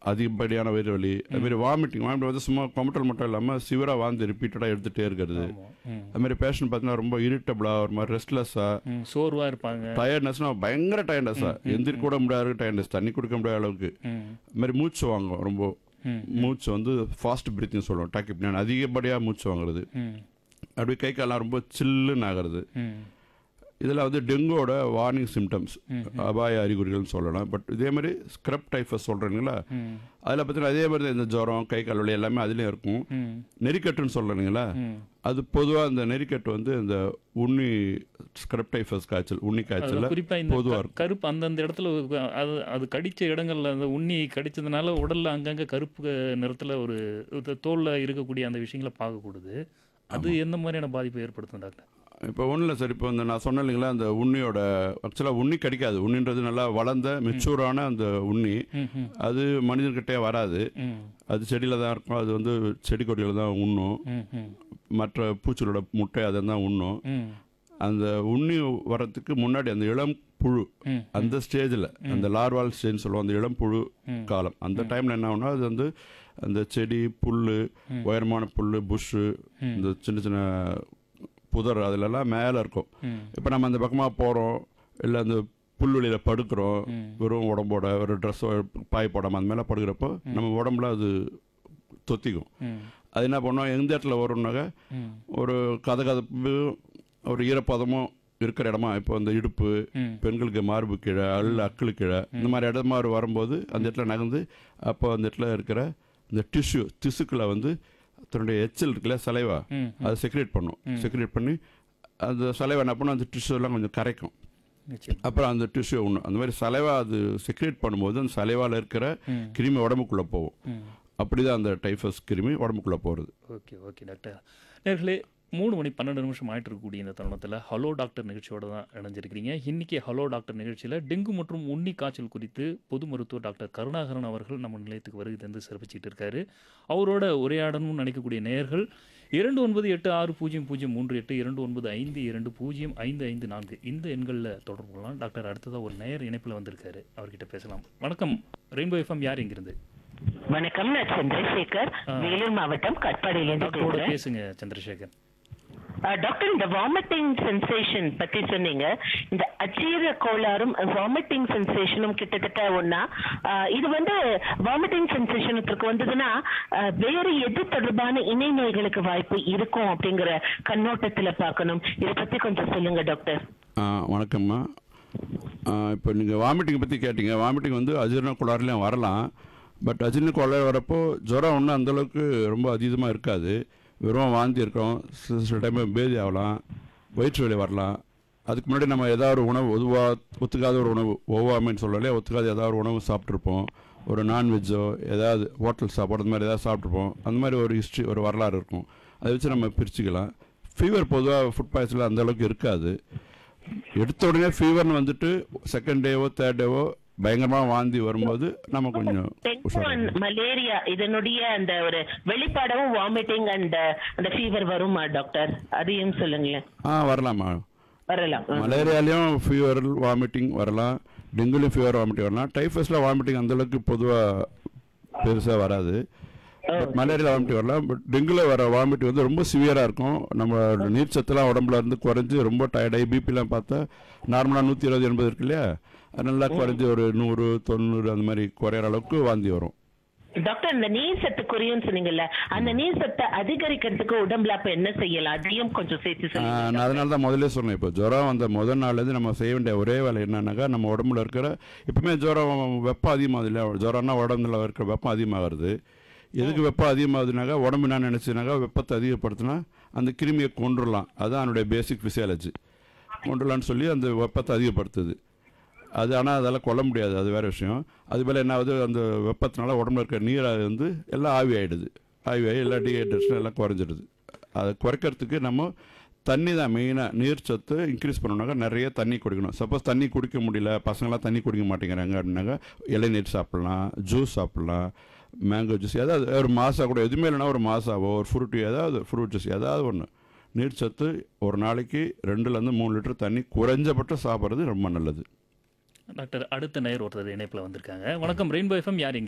அதிகப்படியான வயிறு வலி அதுமாரி வாமிட்டிங் வாமிட் வந்து சும்மா கொமட்டல் மட்டும் இல்லாமல் சிவராக வாந்தி ரிப்பீட்டடாக எடுத்துகிட்டே இருக்கிறது ஆமா. ம். அதுமாரி பேஷண்ட் பார்த்தீங்கன்னா ரொம்ப இரிட்டபிளாக ஒரு மாதிரி ரெஸ்ட்லெஸ்ஸாக ம், சோர்வா இருப்பாங்க டயர்ட்னஸ்னா பயங்கர டயர்ட்னஸாக எந்திரிக்க கூட முடியாத டயர்ட்னஸ் தண்ணி குடிக்க முடியாத அளவுக்கு ம். அது மாதிரி மூச்சு வாங்கும் ரொம்ப ம். மூச்சு வந்து ஃபாஸ்ட் பிரீத்திங் சொல்லுவோம் டாக்கிப்னான் அதிகப்படியாக மூச்சு வாங்குறது ம். அப்படியே கை காலெல்லாம் ரொம்ப சில்லுன்னு ஆகிறது ம். இதில் வந்து டெங்குவோட வார்னிங் சிம்டம்ஸ் அபாய அறிகுறிகள்னு சொல்லலாம் பட் இதே மாதிரி ஸ்க்ரப் டைஃபஸ் சொல்கிறீங்களா ம். அதில் பார்த்தீங்கன்னா அதே மாதிரி தான் இந்த ஜுரம் கை கால் வலி எல்லாமே அதுலேயும் இருக்கும் ம். நெறிக்கட்டுன்னு சொல்கிறீங்களா ம். அது பொதுவாக இந்த நெறிக்கட்டு வந்து இந்த உண்ணி ஸ்க்ரப் டைஃபஸ் காய்ச்சல் உண்ணி காய்ச்சல் குறிப்பா இந்த பொதுவா க- கருப்பு அந்தந்த இடத்துல ஒரு- அது அது கடிச்ச இடங்கள்ல அந்த உண்ணி கடிச்சதுனால உடல்ல அங்கங்க கருப்பு நிறத்துல ஒரு இது தோல்ல இருக்கக்கூடிய அந்த விஷயங்களை பார்க்கக்கூடாது அது எந்த மாதிரியான பாதிப்பை ஏற்படுத்தும் டாக்டர் இப்போ ஒன்றும் இல்லை சார் இப்போ இந்த நான் சொன்னேன் இல்லைங்களா அந்த உண்ணியோட ஆக்சுவலாக உண்ணி கடிக்காது உண்ணின்றது நல்லா வளர்ந்த மெச்சூரான அந்த உண்ணி ம், ம், அது மனிதர்கிட்டே வராது ம், அது செடியில் தான் இருக்கும் அது வந்து செடி கொடியில் தான் உண்ணும் ம், ம், மற்ற பூச்சிகளோட முட்டை அதை தான் உண்ணும் ம், அந்த உண்ணி வரத்துக்கு முன்னாடி அந்த இளம் புழு ம், அந்த ஸ்டேஜில் அந்த லார்வால் ஸ்டேஜ் சொல்லுவோம் அந்த இளம் புழு காலம் அந்த டைமில் என்ன ஆகும்னா அது வந்து அந்த செடி புல் உயரமான புல் புஷ்ஷு இந்த சின்ன சின்ன புதர் அதிலெல்லாம் மேலே இருக்கும் ம். இப்போ நம்ம அந்த பக்கமாக போகிறோம் இல்லை அந்த புல்வெளியில் படுக்கிறோம் வெறும் உடம்போட ஒரு ட்ரெஸ்ஸோ பாய் போடாமல் அந்த மேலே படுக்கிறப்போ நம்ம உடம்புல அது தொத்திக்கும் ம், அது என்ன பண்ணோம் எந்த இடத்துல வரும்னாக்க ம், ஒரு கதகதப்பு ஒரு ஈரப்பதமும் இருக்கிற இடமா இப்போ அந்த இடுப்பு ம். பெண்களுக்கு மார்பு கீழே அல் அக்களு கீழே இந்த மாதிரி இடமா வரும்போது அந்த இடத்துல நகர்ந்து அப்போ அந்த இடத்துல இருக்கிற இந்த டிஷ்யூ திசுக்களை வந்து தன்னுடைய எச்சல் இருக்குல்ல சலைவா ம். அதை செக்ரேட் பண்ணும் செக்ரேட் பண்ணி அந்த சலைவா என்ன பண்ணும் அந்த டிஷ்யூ எல்லாம் கொஞ்சம் கரைக்கும் நிச்சயம். அப்புறம் அந்த டிஷ்யூ ஒன்று அந்த மாதிரி சலைவா அது செக்ரேட் பண்ணும்போது அந்த சலைவாவில் இருக்கிற கிருமி உடம்புக்குள்ளே போகும் ம். அப்படிதான் அந்த டைஃபஸ் கிருமி உடம்புக்குள்ளே போகிறது ஓகே ஓகே டாக்டர் நேர்களே மூணு மணி பன்னெண்டு நிமிஷம் ஆயிட்டு இருக்கக்கூடிய இந்த தருணத்தில் ஹலோ டாக்டர் நிகழ்ச்சியோட தான் இணைஞ்சிருக்கிறீங்க இன்னைக்கு ஹலோ டாக்டர் நிகழ்ச்சியில் டெங்கு மற்றும் உண்ணி காய்ச்சல் குறித்து பொது மருத்துவர் டாக்டர் கருணாகரன் அவர்கள் நம்ம நிலையத்துக்கு வருகை தந்து சிறப்பிச்சிட்டு இருக்காரு அவரோட உரையாடணும்னு நினைக்கக்கூடிய நேயர்கள் இரண்டு ஒன்பது எட்டு ஆறு பூஜ்ஜியம் பூஜ்ஜியம் மூன்று எட்டு இரண்டு ஒன்பது ஐந்து இரண்டு பூஜ்ஜியம் ஐந்து ஐந்து நான்கு இந்த எண்களில் தொடர்பு கொள்ளலாம் டாக்டர் அடுத்ததாக ஒரு நேயர் இணைப்பில் வந்திருக்காரு அவர்கிட்ட பேசலாம் வணக்கம் ரெயின்போ எஃப்எம் யார் இங்கிருந்து வணக்கம் நான் சந்திரசேகர் வேலூர் மாவட்டம் கட்பாடியிலிருந்து டாக்டரோட பேசுறேன் பேசுங்க சந்திரசேகர் அஹ், டாக்டர் இந்த வாமிட்டிங் சென்சேஷன் பத்தி சொன்னீங்க இந்த அஜீர கோளாறும் வாமிட்டிங் சென்சேஷனும் கிட்டத்தட்ட ஒண்ணா அஹ், இது வந்து வாமிட்டிங் சென்சேஷனுக்கு வந்ததுன்னா அஹ், வேறு எது தொடர்பான இணை நோய்களுக்கு வாய்ப்பு இருக்கும் அப்படிங்கிற கண்ணோட்டத்துல பார்க்கணும் இதை பத்தி கொஞ்சம் சொல்லுங்க டாக்டர் ஆ, வணக்கம்மா ஆ, இப்போ நீங்கள் வாமிட்டிங் பற்றி கேட்டீங்க வாமிட்டிங் வந்து அஜீரண கோளாறுலையும் வரலாம் பட் அஜீரண கோளாறு வரப்போ ஜுரம் ஒன்றும் அந்தளவுக்கு ரொம்ப அதீதமாக இருக்காது வெறும் வாந்தி இருக்கும் சில சில டைம் பேதி ஆகலாம் வயிற்று வலி வரலாம் அதுக்கு முன்னாடி நம்ம ஏதாவது ஒரு உணவு பொதுவாக ஒத்துக்காத ஒரு உணவு ஒவ்வாமைன்னு சொல்லலையே ஒத்துக்காத ஏதாவது ஒரு உணவு சாப்பிட்ருப்போம் ஒரு நான்வெஜ்ஜோ ஏதாவது ஹோட்டல் சாப்பாடு அந்த மாதிரி ஏதாவது சாப்பிட்ருப்போம் அந்த மாதிரி ஒரு ஹிஸ்ட்ரி ஒரு வரலாறு இருக்கும் அதை வச்சு நம்ம பிரிச்சுக்கலாம் ஃபீவர் பொதுவாக ஃபுட் பாய்சனில் அந்த அளவுக்கு இருக்காது எடுத்த உடனே ஃபீவர்னு வந்துட்டு செகண்ட் டேவோ தேர்ட் டேவோ பயங்கரமாக வாந்தி வரும்போது நம்ம கொஞ்சம் டெங்கு உஷாரா அண்ட் மலேரியா இதனுடைய அந்த ஒரு வெளிப்பாடவும் வாமிட்டிங் அண்ட் அந்த ஃபீவர் வருமா டாக்டர் அதையும் சொல்லுங்களேன் ஆ வரலாமா வரலாம் ம். மலேரியாலையும் ஃபீவர் வாமிட்டிங் வரலாம் டெங்குலையும் ஃபீவர் வாமிட்டிங் வரலாம் டைஃபஸில் வாமிட்டிங் அந்தளவுக்கு பொதுவாக பெருசாக வராது பட் மலேரியா வாமிட்டிங் வரலாம் பட் டெங்குல வர வாமிட்டிங் வந்து ரொம்ப சிவியராக இருக்கும் நம்ம நீர் சத்துலாம் உடம்புல இருந்து குறைஞ்சி ரொம்ப டயர்டாகி பிபிலாம் பார்த்தா நார்மலாக நூற்றி இருபது எண்பது இருக்கு இல்லையா அது நல்லா குறைஞ்சி ஒரு நூறு தொண்ணூறு அந்த மாதிரி குறையிற அளவுக்கு வாந்தி வரும் டாக்டர் இந்த நீர் சத்து குறையும் சொன்னீங்கல்ல அந்த நீர் சத்தை அதிகரிக்கிறதுக்கு உடம்புல அப்ப என்ன செய்யலாம் அதையும் கொஞ்சம் சேர்த்து ஆ, சொல்லுங்க நான் அதனால தான் முதல்ல சொன்னேன் இப்போ ஜுரம் வந்த முதல் நாள்லேருந்து நம்ம செய்ய வேண்டிய ஒரே வேலை என்னன்னாக்கா நம்ம உடம்புல இருக்கிற இப்பவுமே ஜுரம் வெப்பம் அதிகமாகுது இல்லையா ஜுரம்னா உடம்புல இருக்கிற வெப்பம் அதிகமாகிறது எதுக்கு வெப்பம் அதிகமாகுதுனாக்கா உடம்பு என்ன நினச்சுனாக்கா வெப்பத்தை அதிகப்படுத்தினா அந்த கிருமியை கொண்டுடலாம் அதுதான் அதனுடைய பேசிக் ஃபிசியாலஜி கொண்டுடலான்னு சொல்லி அந்த வெப்பத்தை அதிகப்படுத்துது அது ஆனால் அதெல்லாம் கொல்ல முடியாது அது வேறு விஷயம் அது போல் என்ன ஆகுது அந்த வெப்பத்தினால உடம்புல இருக்கிற நீரை வந்து எல்லாம் ஆவி ஆகிடுது ஆவி ஆகி எல்லா டீஹைட்ரேஷன் எல்லாம் குறைஞ்சிடுது அதை குறைக்கிறதுக்கு நம்ம தண்ணி தான் மெயினாக நீர் சத்து இன்க்ரீஸ் பண்ணணுனாக்கா நிறைய தண்ணி குடிக்கணும் சப்போஸ் தண்ணி குடிக்க முடியல பசங்களாம் தண்ணி குடிக்க மாட்டேங்கிறாங்க அப்படின்னாக்கா இளநீர் சாப்பிட்லாம் ஜூஸ் சாப்பிட்லாம் மேங்கோ ஜூஸ் ஏதாவது ஒரு மாசா கூட எதுவுமே இல்லைன்னா ஒரு மாசாவோ ஒரு ஃப்ரூட் ஏதாவது ஃப்ரூட் ஜூஸ் ஏதாவது ஒன்று நீர் சத்து ஒரு நாளைக்கு ரெண்டுலேருந்து மூணு லிட்டர் தண்ணி குறைஞ்சபட்சம் சாப்பிட்றது ரொம்ப நல்லது டாக்டர் அடுத்த நேயர் ஒருத்தர் இணைப்பில் வந்திருக்காங்க வணக்கம் ரெயின்போ எஃப்எம் யார்